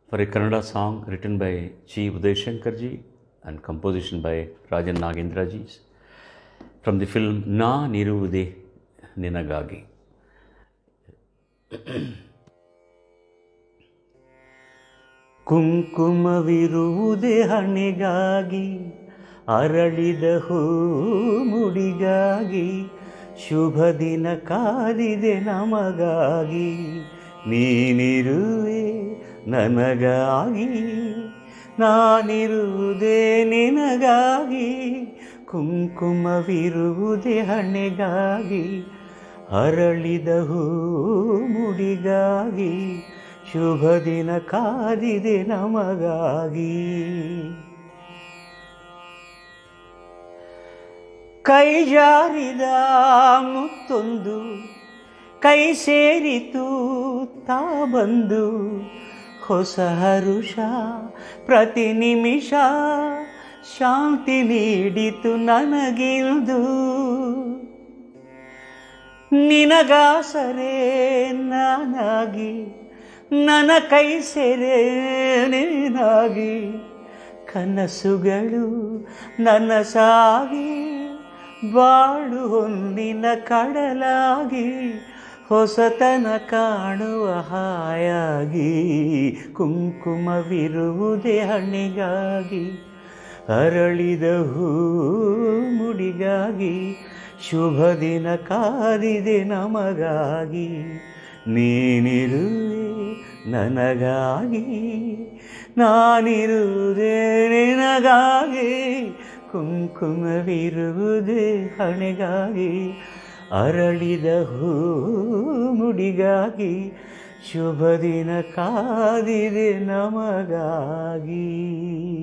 for a Kannada song written by G. Uday Shankar ji and composition by Rajan Nagendra ji from the film Na Niruvude Ninagagi. ಕುಂಕುಮವಿರುವುದೇ ಹಣೆಗಾಗಿ ಅರಳಿದ ಹೂ ಮುಡಿಗಾಗಿ ಶುಭ ದಿನ ಕಾದಿದೆ ನಮಗಾಗಿ ನೀನಿರುವೆ ನನಗಾಗಿ ನಾನಿರುವುದೇ ನಿನಗಾಗಿ ಕುಂಕುಮವಿರುವುದೇ ಹಣೆಗಾಗಿ ಅರಳಿದ ಹೂ ಮುಡಿಗಾಗಿ ಶುಭ ದಿನ ಕಾದಿದೆ ನಮಗಾಗಿ ಕೈ ಜಾರಿದ ಮುತ್ತೊಂದು ಕೈ ಸೇರಿತು ತಾ ಬಂದು ಹೊಸ ಹರುಷ ಪ್ರತಿ ನಿಮಿಷ ಶಾಂತಿ ನೀಡಿತು ನನಗಿಲ್ದು ನಿನಗಾಸರೆ ನಾನಾಗಿ ನನ್ನ ಕೈ ಸೆರೆ ನೀನಾಗಿ ಕನಸುಗಳು ನನಸಾಗಿ ಬಾಳು ಹೊಂದಿನ ಕಡಲಾಗಿ ಹೊಸತನ ಕಾಣುವ ಹಾಯಾಗಿ ಕುಂಕುಮವಿರುವುದೇ ಹಣೆಗಾಗಿ ಅರಳಿದ ಹೂ ಮುಡಿಗಾಗಿ ಶುಭ ದಿನ ಕಾದಿದೆ ನಮಗಾಗಿ ನೀನಿರುವೆ ನನಗಾಗಿ ನಾನಿರುವುದೇ ನಿನಗಾಗಿ ಕುಂಕುಮವಿರುವುದೇ ಹಣೆಗಾಗಿ ಅರಳಿದ ಹೂ ಮುಡಿಗಾಗಿ ಶುಭ ದಿನ ಕಾದಿದೆ ನಮಗಾಗಿ